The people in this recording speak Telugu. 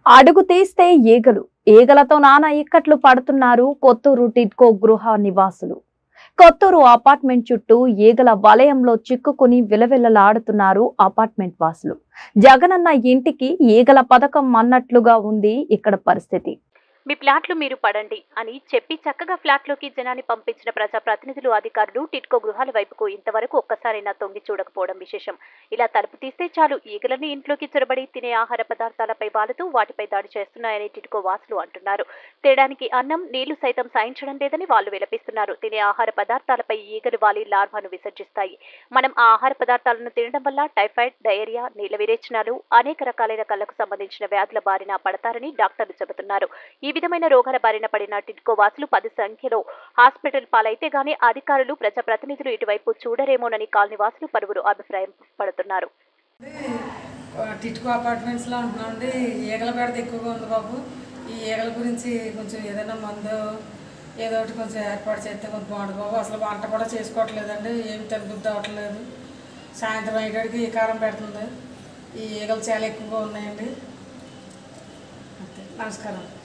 అడుగు తీస్తే ఈగలు ఈగలతో నానా ఇక్కట్లు పడుతున్నారు కొత్తూరు టిడ్కో గృహ నివాసులు కొత్తూరు అపార్ట్మెంట్ చుట్టూ ఈగల వలయంలో చిక్కుకుని విలవిలలాడుతున్నారు అపార్ట్మెంట్ వాసులు జగనన్న ఇంటికి ఈగల పథకం అన్నట్లుగా ఉంది ఇక్కడ పరిస్థితి మీ ఫ్లాట్లు మీరు పడండి అని చెప్పి చక్కగా ఫ్లాట్లోకి జనాన్ని పంపించిన ప్రజాప్రతినిధులు అధికారులు టిట్కో గృహాల వైపుకు ఇంతవరకు ఒక్కసారైనా తొంగి చూడకపోవడం విశేషం ఇలా తలుపు తీస్తే చాలు ఈగలని ఇంట్లోకి చొరబడి తినే ఆహార పదార్థాలపై వాలుతూ వాటిపై దాడి చేస్తున్నాయని టిట్కో వాసులు అంటున్నారు తేడానికి అన్నం నీళ్లు సైతం సాయించడం లేదని వాళ్ళు విలపిస్తున్నారు తినే ఆహార పదార్థాలపై ఈగలు వాలి లార్వాను విసర్జిస్తాయి మనం ఆ ఆహార పదార్థాలను తినడం వల్ల టైఫాయిడ్ డయేరియా నీళ్ల విరేచనాలు అనేక రకాలైన కళ్లకు సంబంధించిన వ్యాధుల బారిన పడతారని డాక్టర్లు చెబుతున్నారు ఈ విధమైన రోగాల బారిన పడిన టిడ్కో వాసులు పది సంఖ్యలో హాస్పిటల్ పాలైతే గానీ అధికారులు ప్రజాప్రతినిధులు ఇటువైపు చూడరేమోనని కాలనీ వాసులు పలువురు అభిప్రాయం పడుతున్నారు టిట్కో అపార్ట్మెంట్స్లో ఉంటున్నామండి ఈగల బెడద ఎక్కువగా ఉంది బాబు ఈ ఈగల గురించి కొంచెం ఏదైనా మందు ఏదో ఒకటి కొంచెం ఏర్పాటు చేస్తే కొంచెం బాగుంటుంది బాబు అసలు వంట కూడా చేసుకోవట్లేదండి ఏమి తినబుద్ధి అవ్వట్లేదు సాయంత్రం అయ్యేటికి ఈ కారం పెడుతుంది ఈ ఈగలు చాలా ఎక్కువగా ఉన్నాయండి అంతే నమస్కారం